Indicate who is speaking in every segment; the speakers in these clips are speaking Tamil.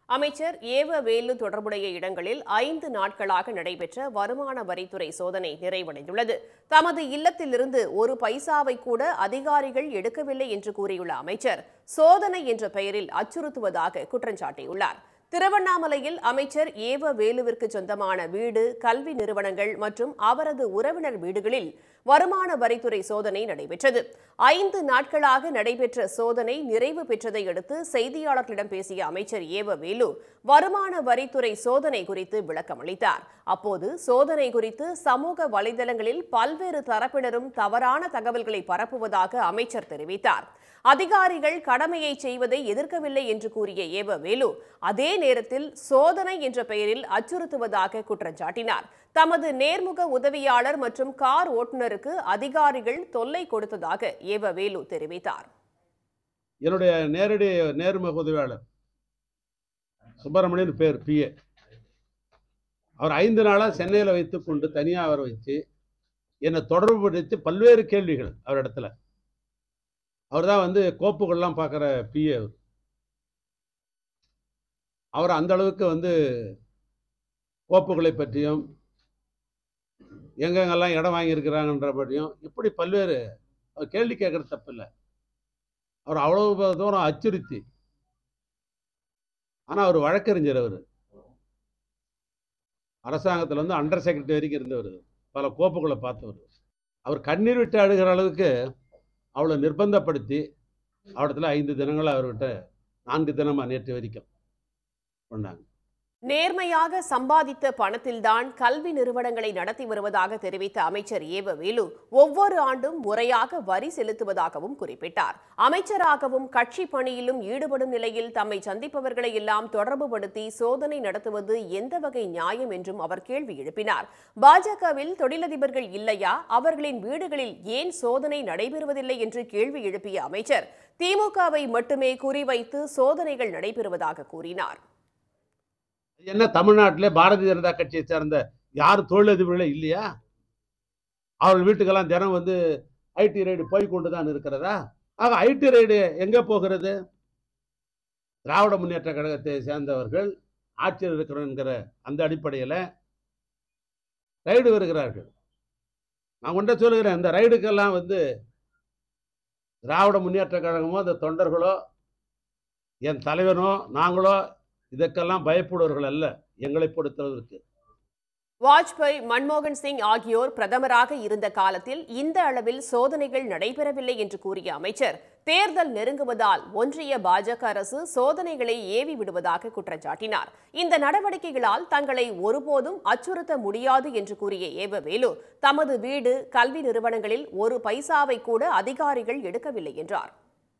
Speaker 1: அமைச்சர் ஏவ வேலு தொடர்புடைய இடங்களில் ஐந்து நாட்களாக நடைபெற்ற வருமான வரித்துறை சோதனை நிறைவடைந்துள்ளது தமது இல்லத்திலிருந்து ஒரு பைசாவை கூட அதிகாரிகள் எடுக்கவில்லை என்று கூறியுள்ள அமைச்சர் சோதனை என்ற பெயரில் அச்சுறுத்துவதாக குற்றம் சாட்டியுள்ளார் திருவண்ணாமலையில் அமைச்சர் ஏவ வேலுவிற்கு சொந்தமான வீடு கல்வி நிறுவனங்கள் மற்றும் அவரது உறவினர் வீடுகளில் வருமான வரித்துறை சோதனை நடைபெற்றது ஐந்து நாட்களாக நடைபெற்ற சோதனை நிறைவு பெற்றதை அடுத்து செய்தியாளர்களிடம் பேசிய அமைச்சர் ஏவ வேலு வருமான வரித்துறை சோதனை குறித்து விளக்கமளித்தார் அப்போது சோதனை குறித்து சமூக வலைதளங்களில் பல்வேறு தரப்பினரும் தவறான தகவல்களை பரப்புவதாக அமைச்சர் தெரிவித்தார் அதிகாரிகள் கடமையை செய்வதை எதிர்க்கவில்லை என்று கூறிய ஏவ வேலு அதே நேரத்தில் சோதனை என்ற பெயரில் அச்சுறுத்துவதாக குற்றம் சாட்டினார் தமது நேர்முக உதவியாளர் மற்றும் கார் ஓட்டுநருக்கு அதிகாரிகள் தொல்லை கொடுத்ததாக ஏவ வேலு தெரிவித்தார்
Speaker 2: என்னுடைய நேரடி நேர்முக உதவியாளர் சுப்பிரமணியன் பேர் பிஏ அவர் ஐந்து நாளாக சென்னையில் வைத்துக்கொண்டு தனியாக அவரை வச்சு என்னை தொடர்பு படுத்தி பல்வேறு கேள்விகள் அவரிடத்துல அவர் தான் வந்து கோப்புகள்லாம் பார்க்குற பிஏ அவர் அவர் அந்த அளவுக்கு வந்து கோப்புகளை பற்றியும் எங்கெங்கெல்லாம் இடம் வாங்கியிருக்கிறாங்கன்ற பற்றியும் இப்படி பல்வேறு அவர் கேள்வி கேட்குறது தப்பு இல்லை அவர் அவ்வளவு தூரம் அச்சுறுத்தி ஆனால் அவர் வழக்கறிஞர் அவர் அரசாங்கத்தில் வந்து அண்டர் செக்ரட்டரி வரைக்கும் இருந்தவர் பல கோப்புகளை பார்த்தவர் அவர் கண்ணீர் விட்டு அழுகிற அளவுக்கு அவளை நிர்பந்தப்படுத்தி அவடத்துல ஐந்து தினங்கள் அவர்கிட்ட நான்கு தினமா நேற்று வரைக்கும் பண்ணாங்க
Speaker 1: நேர்மையாக சம்பாதித்த பணத்தில்தான் கல்வி நிறுவனங்களை நடத்தி வருவதாக தெரிவித்த அமைச்சர் ஏவ வேலு ஒவ்வொரு ஆண்டும் முறையாக வரி செலுத்துவதாகவும் குறிப்பிட்டார் அமைச்சராகவும் கட்சி பணியிலும் ஈடுபடும் நிலையில் தம்மை சந்திப்பவர்களை எல்லாம் தொடர்புபடுத்தி சோதனை நடத்துவது எந்த வகை நியாயம் என்றும் அவர் கேள்வி எழுப்பினார் பாஜகவில் தொழிலதிபர்கள் இல்லையா அவர்களின் வீடுகளில் ஏன் சோதனை நடைபெறுவதில்லை என்று கேள்வி எழுப்பிய அமைச்சர் திமுகவை மட்டுமே குறிவைத்து சோதனைகள் நடைபெறுவதாக கூறினார்
Speaker 2: என்ன தமிழ்நாட்டிலே பாரதிய ஜனதா கட்சியை சேர்ந்த யார் தொழிலதிபர்களே இல்லையா அவர்கள் வீட்டுக்கெல்லாம் தினம் வந்து ஐடி ரைடு போய் கொண்டு தான் இருக்கிறதா ஆக ஐடி ரைடு எங்கே போகிறது திராவிட முன்னேற்ற கழகத்தை சேர்ந்தவர்கள் ஆட்சியில் இருக்கிறோம் என்கிற அந்த அடிப்படையில் ரைடு வருகிறார்கள் நான் ஒன்றை சொல்லுகிறேன் இந்த ரைடுக்கெல்லாம் வந்து திராவிட முன்னேற்ற கழகமோ அந்த தொண்டர்களோ என் தலைவனோ நாங்களோ இதற்கெல்லாம் பயப்படுவர்கள் அல்ல எங்களை பொறுத்தளவிற்கு
Speaker 1: வாஜ்பாய் மன்மோகன் சிங் ஆகியோர் பிரதமராக இருந்த காலத்தில் இந்த அளவில் சோதனைகள் நடைபெறவில்லை என்று கூறிய அமைச்சர் தேர்தல் நெருங்குவதால் ஒன்றிய பாஜக அரசு சோதனைகளை ஏவி விடுவதாக குற்றம் சாட்டினார் இந்த நடவடிக்கைகளால் தங்களை ஒருபோதும் அச்சுறுத்த முடியாது என்று கூறிய ஏவ வேலு தமது வீடு கல்வி நிறுவனங்களில் ஒரு பைசாவை கூட அதிகாரிகள் எடுக்கவில்லை என்றார்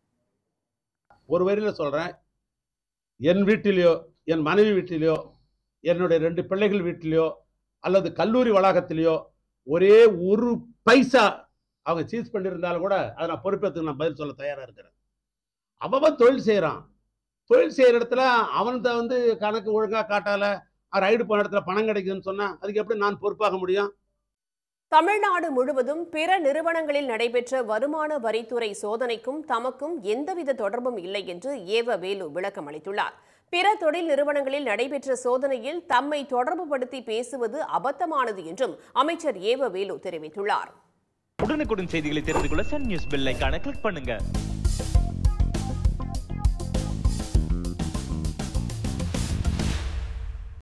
Speaker 2: ஒரு வரியில் சொல்கிறேன் என் வீட்டிலேயோ என் மனைவி வீட்டிலேயோ என்னுடைய ரெண்டு பிள்ளைகள் வீட்டிலேயோ அல்லது கல்லூரி வளாகத்திலேயோ ஒரே ஒரு பைசா அவங்க சீஸ் பண்ணியிருந்தாலும் கூட அதை நான் பொறுப்பேற்றுக்கு நான் பதில் சொல்ல தயாராக இருக்கிறேன் அவன் தொழில் செய்கிறான் தொழில் செய்கிற இடத்துல அவன்கிட்ட வந்து கணக்கு ஒழுங்காக காட்டால ரைடு போன இடத்துல பணம் கிடைக்குதுன்னு சொன்னால் அதுக்கு எப்படி நான் பொறுப்பாக முடியும்
Speaker 1: தமிழ்நாடு முழுவதும் பிற நிறுவனங்களில் நடைபெற்ற வருமான வரித்துறை சோதனைக்கும் தமக்கும் எந்தவித தொடர்பும் இல்லை என்று ஏவ வேலு விளக்கம் அளித்துள்ளார் பிற தொழில் நிறுவனங்களில் நடைபெற்ற சோதனையில் தம்மை தொடர்புபடுத்தி பேசுவது அபத்தமானது என்றும் அமைச்சர் ஏவ வேலு தெரிவித்துள்ளார்
Speaker 3: உடனுக்குடன் செய்திகளை தெரிந்து கொள்ள சன் நியூஸ் பெல் ஐகானை கிளிக் பண்ணுங்க